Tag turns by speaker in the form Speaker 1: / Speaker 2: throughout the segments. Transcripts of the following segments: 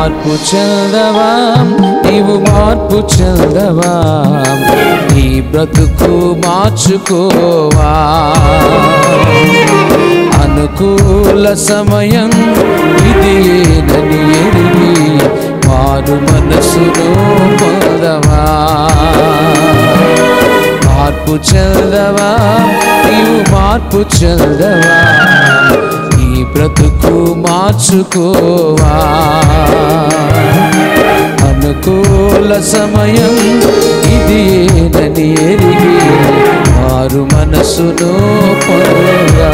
Speaker 1: మార్పు చెందవా నీవు మార్పు చెందవా నీ బ్రతుకు మార్చుకోవా అనుకూల సమయం ఇదేనని ఎరిగి మారు మనసును పొందవా మార్పు చెందవా నీవు మార్పు చెందవా నీ బ్రతుకు మార్చుకోవా అనుకూల సమయం ఇది ఏనని ఎరిగి మారు మనసును పొందవా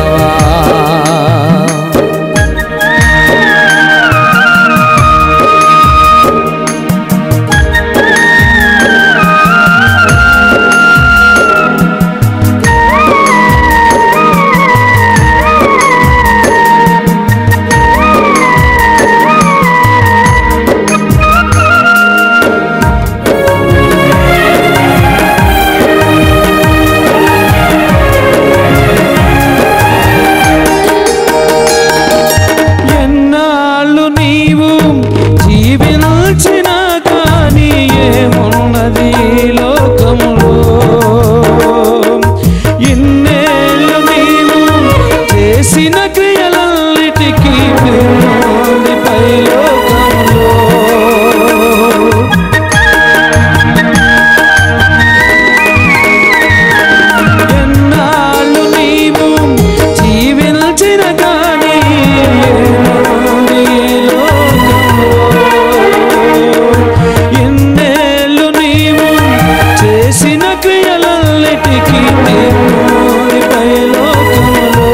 Speaker 1: ఎన్నాళ్ళు నీవు జీవించిన కానీ ఏమున్నది ఈ లోకములో ఇన్నేళ్ళు నీవు చేసిన క్రియలన్నిటికీ పేరుంది పైలోకములో ఎన్నాళ్ళు నీవు జీవించిన కానీ ఏముంది ఈ లోకములో? ఇన్నేళ్ళు నీవు చేసిన క్రియలన్నిటికీ తీర్పుని పైలోకములో.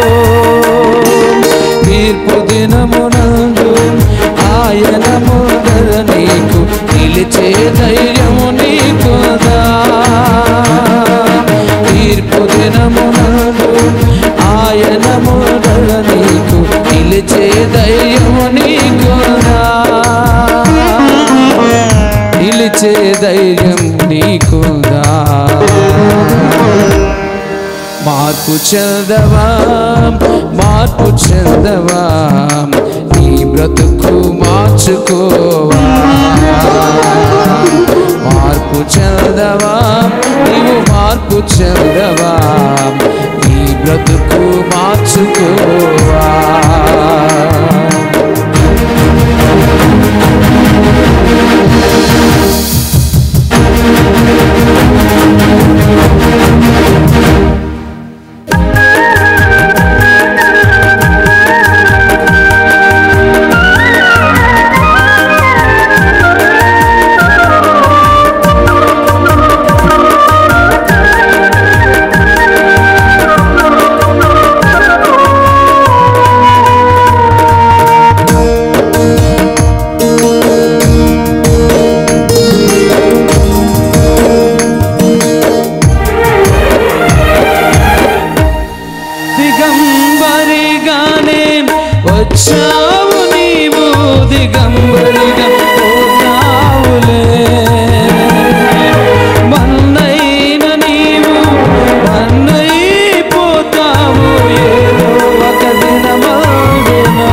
Speaker 1: తీర్పు దినమునందు ఆయన ముందర నీకు నిలిచే ధైర్యము నీకుదా తీర్పు దినమునందు ఆయన ముందర నీకు నిలిచే ధైర్యము నీకుదా నిలిచే ధైర్యం నీకుదా మార్పు చెందవా మార్పు చెందవా నీ బ్రతుకు మార్చుకోవా మార్పు చెందవా నీవు మార్పు చెందవా నీ బ్రతుకు మార్చుకోవా దిగంబరిగానే వచ్చావు నీవు దిగంబరిగా పోతావులే మన్నైన నీవు మన్నైపోతావు ఏదో ఒక దినమందునా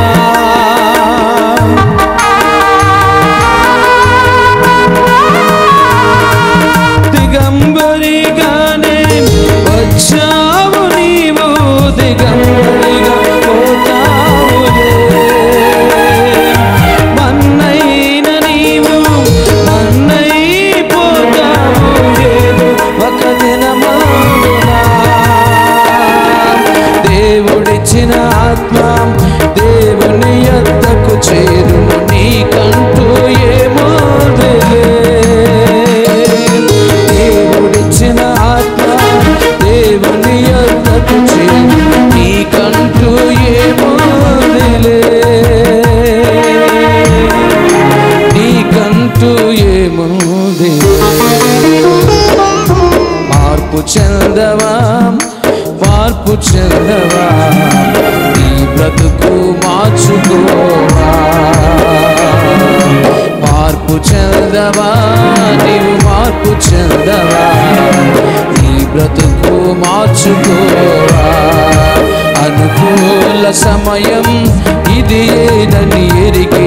Speaker 1: దిగంబరిగానే వచ్చావు నీవు దిగంబరిగా పోతావులే మన్నైన నీవు మన్నైపోతావు ఏదో ఒక దినమందునా దేవుడిచ్చిన ఆత్మ దేవుని యొద్దకు చేరును నీకంటూ ఏమో దేవుడిచ్చిన ఆత్మ దేవుని యొద్దకు చేరును నీకంటూ ఏమో నీకంటూ ఏముంది మార్పు చెందవా మార్పు చెందవా నీ బ్రతుకు మార్చుకోవా మార్పు చెందవా నీవు మార్పు చెందవా నీ బ్రతుకు మార్చుకోవా అనుకూల సమయం ఇది ఏదని ఎరిగి